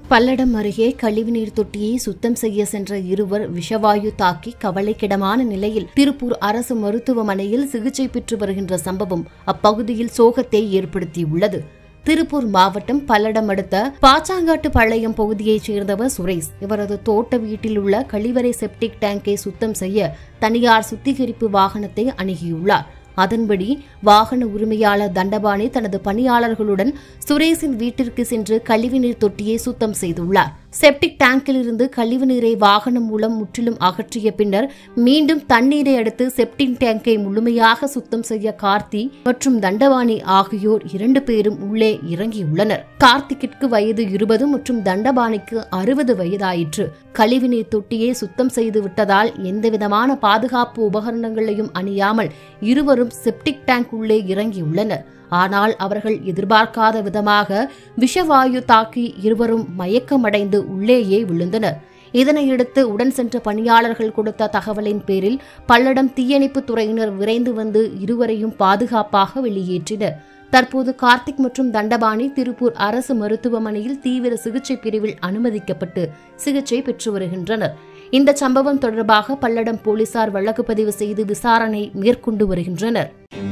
பல்லடம் அருகே கழிவுநீர் தொட்டியை சுத்தம் செய்ய சென்ற இருவர் விஷவாயு தாக்கி கவலைக்கிடமான நிலையில் திருப்பூர் அரசு மருத்துவமனையில் சிகிச்சை பெற்று வருகின்ற சம்பவம் அப்பகுதியில் சோகத்தை ஏற்படுத்தியுள்ளது திருப்பூர் மாவட்டம் பல்லடம் அடுத்த பாச்சாங்காட்டு பாளையம் பகுதியைச் சேர்ந்தவர் சுரேஷ் இவரது தோட்ட வீட்டில் உள்ள கழிவறை செப்டிக் டேங்கை சுத்தம் செய்ய தனியார் சுத்திகரிப்பு வாகனத்தை அணுகியுள்ளார் அதன்படி வாகன உரிமையாளர் தண்டபாணி தனது பணியாளர்களுடன் சுரேஷின் வீட்டிற்கு சென்று கழிவுநீர் தொட்டியை சுத்தம் செய்துள்ளார் செப்டிக் டேங்கில் இருந்து கழிவுநீரை வாகனம் மூலம் முற்றிலும் அகற்றிய பின்னர் மீண்டும் தண்ணீரை அடுத்து செப்டிக் டேங்கை முழுமையாக சுத்தம் செய்ய கார்த்தி மற்றும் தண்டபாணி ஆகியோர் இரண்டு பேரும் உள்ளே இறங்கியுள்ளனர் கார்த்திக்கிற்கு வயது இருபது மற்றும் தண்டபாணிக்கு அறுபது வயதாயிற்று கழிவுநீர் தொட்டியை சுத்தம் செய்து விட்டதால் எந்தவிதமான பாதுகாப்பு உபகரணங்களையும் அணியாமல் இருவரும் செப்டிக் டேங்க் உள்ளே இறங்கியுள்ளனர் ஆனால் அவர்கள் எதிர்பார்க்காத விதமாக விஷவாயு தாக்கி இருவரும் மயக்கமடைந்து உள்ளேயே விழுந்தனர் இதனையடுத்து உடன் சென்ற பணியாளர்கள் கொடுத்த தகவலின் பேரில் பல்லடம் தீயணைப்பு துறையினர் விரைந்து வந்து இருவரையும் பாதுகாப்பாக வெளியேற்றினர் தற்போது கார்த்திக் மற்றும் தண்டபாணி திருப்பூர் அரசு மருத்துவமனையில் தீவிர சிகிச்சை பிரிவில் அனுமதிக்கப்பட்டு சிகிச்சை பெற்று வருகின்றனர் இந்த சம்பவம் தொடர்பாக பல்லடம் போலீசார் வழக்கு பதிவு செய்து விசாரணை மேற்கொண்டு வருகின்றனர்